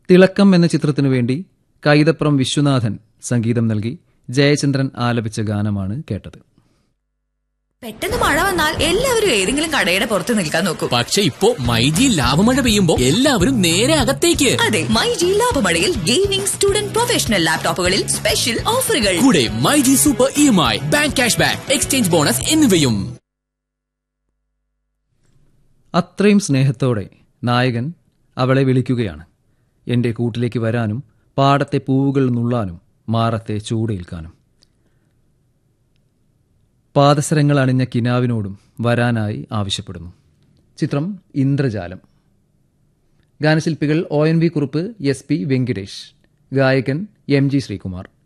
തിളക്കം എന്ന ചിത്രത്തിനു വേണ്ടി കൈതപ്രം വിശ്വനാഥൻ സംഗീതം നൽകി ജയചന്ദ്രൻ ആലപിച്ച ഗാനമാണ് കേട്ടത് പെട്ടെന്ന് മഴ വന്നാൽ എല്ലാവരും ഏതെങ്കിലും കടയുടെ പുറത്ത് നിൽക്കാൻ നോക്കും പക്ഷെ ഇപ്പോ മൈജി ലാഭമഴ പെയ്യുമ്പോ എല്ലാവരും നേരെ അകത്തേക്ക് അതെ മൈ ജി ലാഭമഴയിൽ ഗെയിമിംഗ് സ്റ്റുഡന്റ് പ്രൊഫഷണൽ ലാപ്ടോപ്പുകളിൽ സ്പെഷ്യൽ ഓഫറുകൾ കൂടെ myG super E M I bank cash back exchange bonus എന്നിവയും അത്രയും സ്നേഹത്തോടെ നായകൻ അവളെ വിളിക്കുകയാണ് എൻ്റെ കൂട്ടിലേക്ക് വരാനും പാടത്തെ പൂവുകൾ നുള്ളാനും മാറത്തെ ചൂടേൽക്കാനും പാദസരങ്ങൾ അണിഞ്ഞ കിനാവിനോടും വരാനായി ആവശ്യപ്പെടുന്നു ചിത്രം ഇന്ദ്രജാലം ഗാനശില്പികൾ O N V Kurup S P Venkitesh ഗായകൻ എം ജി ശ്രീകുമാർ